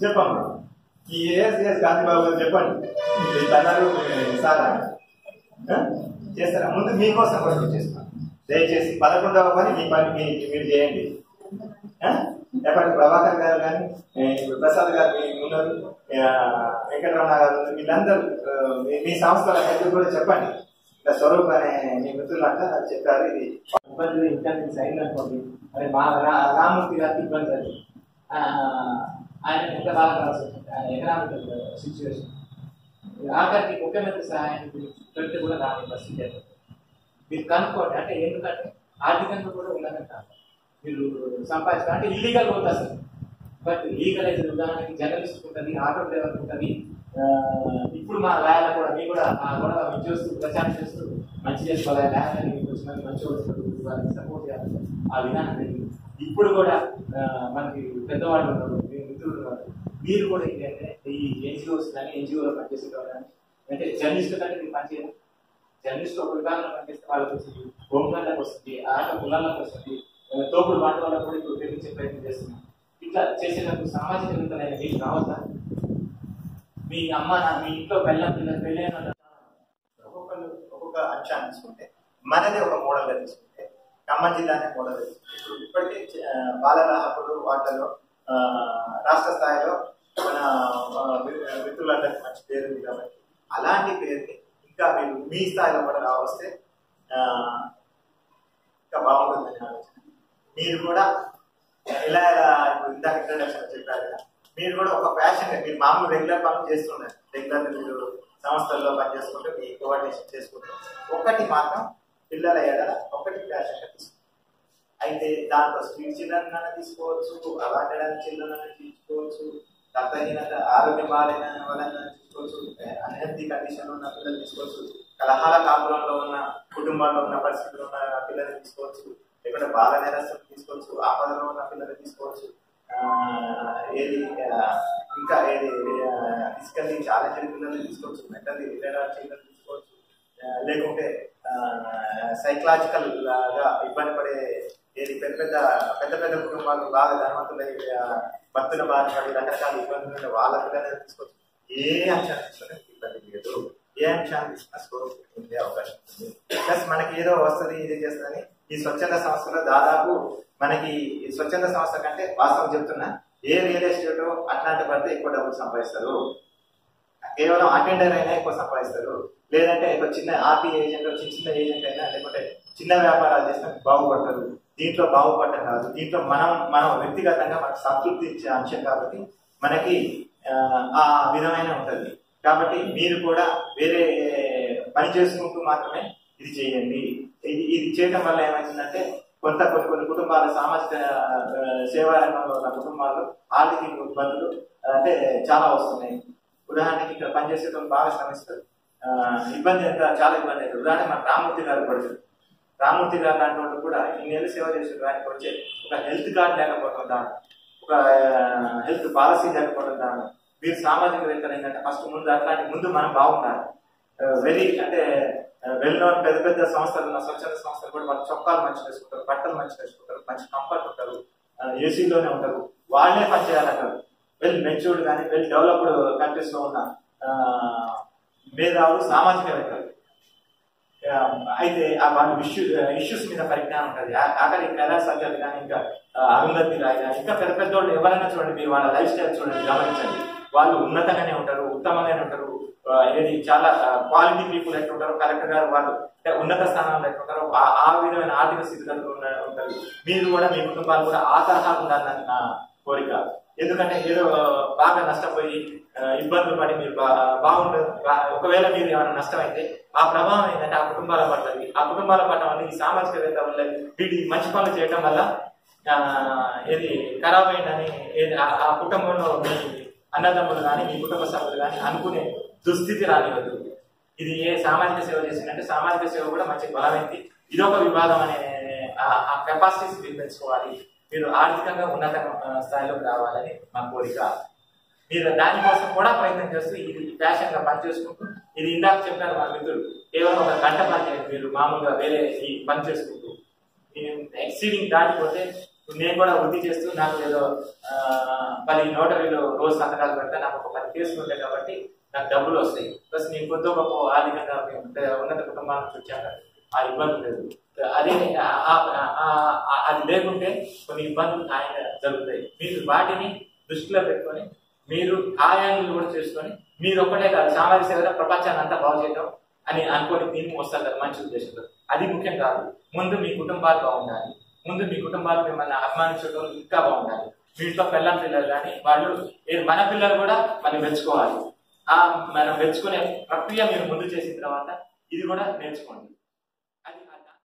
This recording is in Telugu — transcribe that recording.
చెప్పమ్మా ఈ ఏఎస్ఎస్ గాంధీబాబు గారు చెప్పండి మీరు అన్నారు సారా ఆ? చేస్తారా ముందు మీకోసం కూడా చేస్తాను దయచేసి పదకొండవ పని మీ పని మీ- మీరు చేయండి ఆ? చెప్పండి ప్రభాకర్ గారు కానీ ఏ, ఇప్పుడు ప్రసాద్ గారు మీ ఉన్నారు ఆ, వెంకటరమణ గారు ఉన్నారు. వీళ్ళందరూ ఆ, మీ- మీ సంస్థల హెడ్ కూడా చెప్పండి ఇలా స్వరూప్ అనే మీ మిత్రులంతా చెప్పారు ఇది ఇబ్బంది ఇంకా మీకు సైన్ అనుకోండి మరి మా రా- రామూర్తి గారికి ఇబ్బంది అది ఆ, ఆయన ఎంత బాగా కావాల్సి వచ్చింది ఆయన ఎకనామిక్ సిచ్యువేషన్ ఆఖరికి ముఖ్యమంత్రి సహాయాన్ని పెడితే కూడా రాని పరిస్థితి ఏర్పడింది. మీరు కనుక్కోండి అంటే ఎందుకంటే ఆర్థికంగా కూడా ఉల్లంఘన మీరు సంపాదించాలి అంటే ఇల్లీగల్ పోతుంది అసలు బట్ లీగల్ అయితే ఉదాహరణకి జర్నలిస్ట్ ఉంటుంది ఆటో డ్రైవర్ ఉంటుంది ఆ, ఇప్పుడు మా లాయర్లు కూడా మీ కూడా ఆ గొడవ మీరు చూస్తూ ప్రచారం చేస్తూ మంచి చేసుకోవాలి లాయర్ మీకు వచ్చిన మంది మంచి వాళ్ళు వారికి సపోర్ట్ చేయాలి ఆ విధానం జరిగింది. ఇప్పుడు కూడా ఆ, మనకి పెద్దవాళ్ళు ఉన్నారు మీ మిత్రులు ఉన్నారు మీరు కూడా ఏంటంటే ఈ ఎన్జిఓస్ కానీ ఎన్జిఓలో పనిచేసే వాళ్ళు కానీ అంటే జర్నలిస్ట్ కంటే మీరు పనిచేయాలి జర్నలిస్ట్ ఒక విధానంలో పనిచేస్తే వాళ్ళకి వచ్చింది హోంగార్డ్లకు వస్తుంది ఆట కులాలకు వస్తుంది ఆ, తోపుడు మాట వాళ్ళకు కూడా ఇప్పుడు పెరిగించే ప్రయత్నం చేస్తున్నాం ఇట్లా చేసేటప్పుడు సామాజిక వింతలైన మీకు రావద్దా మీ అమ్మ నా మీ ఇంట్లో బెల్లం పిల్లలు పెళ్ళైన ఒక్కొక్కరు ఒక్కొక్క అంశాన్ని తీసుకుంటే మనదే ఒక మోడల్గా తీసుకుంటే ఖమ్మం జిల్లానే మోడల్ తీసుకుంటే ఇప్పుడు ఇప్పటికే ఆ, బాలల హక్కులు వాటిలో ఆ, రాష్ట్ర స్థాయిలో మన ఆ, మి- మిత్రులందరికీ మంచి పేరు ఉంది కాబట్టి అలాంటి పేరుని ఇంకా మీరు మీ స్థాయిలో కూడా రావస్తే ఆ, ఇంకా బాగుంటుందని ఆలోచన మీరు కూడా ఎలా ఎలా ఇప్పుడు ఇందాక ఇంట్రడక్షన్ చెప్పారు కదా మీరు కూడా ఒక ఫ్యాషన్ మీరు మామూలు రెగ్యులర్ పనులు చేస్తున్నారు రెగ్యులర్ మీరు సంస్థల్లో పనిచేసుకుంటే మీ కోఆర్డినేషన్ చేసుకుంటారు ఒకటి మాత్రం పిల్లల ఎడల ఒకటి ఫ్యాషన్ తీసుకోండి అయితే దాంట్లో స్వీట్ చిల్డ్రన్ తీసుకోవచ్చు అవాంటెడ్ చిల్డ్రన్ తీసుకోవచ్చు రక్తహీనత ఆరోగ్యం బాగాలేన వాళ్ళని తీసుకోవచ్చు అన్హెల్తీ కండిషన్ ఉన్న పిల్లలు తీసుకోవచ్చు కలహాల కాపురంలో ఉన్న కుటుంబాల్లో ఉన్న పరిస్థితులు ఉన్న పిల్లల్ని తీసుకోవచ్చు లేకుంటే బాల నేరస్తులు తీసుకోవచ్చు ఆపదలో ఉన్న పిల్లల్ని తీసుకోవచ్చు ఆ, ఏది ఆ, ఇంకా ఏది ఫిజికల్లీ ఛాలెంజ్ పిల్లల్ని తీసుకోవచ్చు మెంటల్లీ రిటైర్డ్ చిల్డ్రన్ తీసుకోవచ్చు ఆ, లేకుంటే సైకలాజికల్ గా ఇబ్బంది పడే ఏది పెద్ద పెద్ద పెద్ద పెద్ద కుటుంబాలు బాగా ధనవంతులై ఆ, భక్తుల బాధ పడి రకరకాల ఇబ్బందులు ఉండే వాళ్ళ పిల్లల్ని తీసుకోవచ్చు ఏ అంశాన్ని తీసుకునే ఇబ్బంది లేదు ఏ అంశాన్ని తీసుకున్నా స్కోప్ ఉండే అవకాశం ఉంది ప్లస్ మనకి ఏదో వస్తుంది ఇది చేస్తుందని ఈ స్వచ్ఛంద సంస్థలో దాదాపు మనకి ఈ స్వచ్ఛంద సంస్థ కంటే వాస్తవం చెప్తున్నా ఏ రియల్ ఎస్టేట్ అట్లాంటి పడితే ఎక్కువ డబ్బులు సంపాదిస్తారు కేవలం అటెండర్ అయినా ఎక్కువ సంపాదిస్తారు లేదంటే ఒక చిన్న ఆర్టీ ఏజెంట్ చిన్న చిన్న ఏజెంట్ అయినా లేకుంటే చిన్న వ్యాపారాలు చేసినా బాగుపడతారు దీంట్లో బాగుపడటం కాదు దీంట్లో మనం మనం వ్యక్తిగతంగా మనకు సంతృప్తి ఇచ్చే అంశం కాబట్టి మనకి ఆ, ఆ విధమైన ఉంటుంది కాబట్టి మీరు కూడా వేరే పని చేసుకుంటూ మాత్రమే ఇది చేయండి ఇది ఇది చేయడం వల్ల ఏమవుతుందంటే కొంత కొన్ని కొన్ని కుటుంబాల సామాజిక ఆ, సేవా రంగంలో ఉన్న కుటుంబాల్లో ఆర్థిక ఇబ్బందులు అంటే చాలా వస్తున్నాయి ఉదాహరణకి ఇక్కడ పనిచేసేటప్పుడు బాగా శ్రమిస్తారు ఆ, ఇబ్బంది ఎంత చాలా ఇబ్బంది అవుతుంది ఉదాహరణ మన రామూర్తి గారు పడుతుంది రామూర్తి గారు లాంటి వాళ్ళు కూడా ఇన్నేళ్ళు సేవ చేసారు ఆయనకు వచ్చే ఒక హెల్త్ కార్డ్ లేకపోవడం దాని ఒక హెల్త్ పాలసీ లేకపోవడం దాని మీరు సామాజికవేత్తలు ఏంటంటే ఫస్ట్ ముందు అట్లాంటి ముందు మనం బాగుండాలి వెరీ అంటే వెల్ నోన్ పెద్ద పెద్ద సంస్థలు ఉన్న స్వచ్ఛంద సంస్థలు కూడా వాళ్ళు చొక్కాలు మంచిగా వేసుకుంటారు బట్టలు మంచిగా వేసుకుంటారు మంచి కంఫర్ట్ ఉంటారు ఏసీలోనే ఉంటారు వాళ్ళే పని చేయాలంటారు వెల్ మెచ్యూర్డ్ కానీ వెల్ డెవలప్డ్ కంట్రీస్ లో ఉన్న ఆ, మేధావులు సామాజికవేత్తలు ఆ, అయితే ఆ వాళ్ళు ఇష్యూ ఇష్యూస్ మీద పరిజ్ఞానం ఉంటుంది ఆ- ఆఖరి కైలాస్ సజ్జలు కానీ ఇంకా ఆ, అరుంధతి రాయ్ కానీ ఇంకా పెద్ద పెద్ద వాళ్ళు ఎవరైనా చూడండి మీరు వాళ్ళ లైఫ్ స్టైల్ చూడండి గమనించండి వాళ్ళు ఉన్నతంగానే ఉంటారు ఉత్తమంగానే ఉంటారు ఆ, ఏది చాలా క్వాలిటీ పీపుల్ ఎట్లుంటారు కలెక్టర్ గారు వాళ్ళు అంటే ఉన్నత స్థానంలో ఎట్లుంటారు ఆ ఆ విధమైన ఆర్థిక స్థితిగతులు ఉన్న- ఉంటారు మీరు కూడా మీ కుటుంబాలు కూడా ఆ తరహా ఉండాలని నా కోరిక ఎందుకంటే ఏదో బాగా నష్టపోయి ఆ, ఇబ్బందులు పడి మీరు బా- బాగుండదు బా- ఒకవేళ మీరు ఏమైనా నష్టమైతే ఆ ప్రభావం ఏంటంటే ఆ కుటుంబాల పడుతుంది ఆ కుటుంబాల పడటం వల్ల ఈ సామాజికవేత్త వల్ల వీటి మంచి పనులు చేయటం వల్ల ఆ, ఏది ఖరాబ్ అయిందని ఏది ఆ- ఆ కుటుంబంలో మీ అన్నదమ్ములు కానీ మీ కుటుంబ సభ్యులు కానీ అనుకునే దుస్థితి రానివ్వదు ఇది ఏ సామాజిక సేవ చేసిందంటే సామాజిక సేవ కూడా మంచి బలమైంది ఇదొక వివాదం అనే ఆ- ఆ కెపాసిటీస్ మీరు పెంచుకోవాలి మీరు ఆర్థికంగా ఉన్నత ఆ, స్థాయిలోకి రావాలని మా కోరిక మీరు దానికోసం కూడా ప్రయత్నం చేస్తూ ఇది ఫ్యాషన్ గా పని చేసుకుంటూ ఇది ఇందాక చెప్పారు మా మిత్రులు కేవలం ఒక గంట పని చేయండి మీరు మామూలుగా వేరే ఈ పని చేసుకుంటూ ఎక్సీడింగ్ దాటిపోతే ఇప్పుడు నేను కూడా వృద్ధి చేస్తూ నాకు ఏదో ఆ, పది నోటరీలు రోజు సంతకాలు పెడితే నాకు ఒక పది కేసులు ఉంటాయి కాబట్టి నాకు డబ్బులు వస్తాయి ప్లస్ నేను కొద్ది గొప్ప ఆర్థికంగా మేము ఉన్నత కుటుంబాల నుంచి వచ్చాక ఆ ఇబ్బంది లేదు అదే ఆ- ఆ- ఆ- ఆ- అది లేకుంటే కొన్ని ఇబ్బందులు ఆయన జరుగుతాయి మీరు వాటిని దృష్టిలో పెట్టుకొని మీరు ఆ యాంగిల్ కూడా చేసుకొని మీరు ఒక్కటే కాదు సామాజిక సేవ ప్రపంచాన్ని అంతా బాగు చేయడం అని అనుకొని దీనికి వస్తారు కదా మంచి ఉద్దేశంతో అది ముఖ్యం కాదు ముందు మీ కుటుంబాలు బాగుండాలి ముందు మీ కుటుంబాలు మిమ్మల్ని అభిమానించడం ఇంకా బాగుండాలి మీ ఇంట్లో పిల్లల పిల్లలు కానీ వాళ్ళు ఏ- మన పిల్లలు కూడా మనం మెచ్చుకోవాలి ఆ మనం మెచ్చుకునే ప్రక్రియ మీరు ముందు చేసిన తర్వాత ఇది కూడా నేర్చుకోండి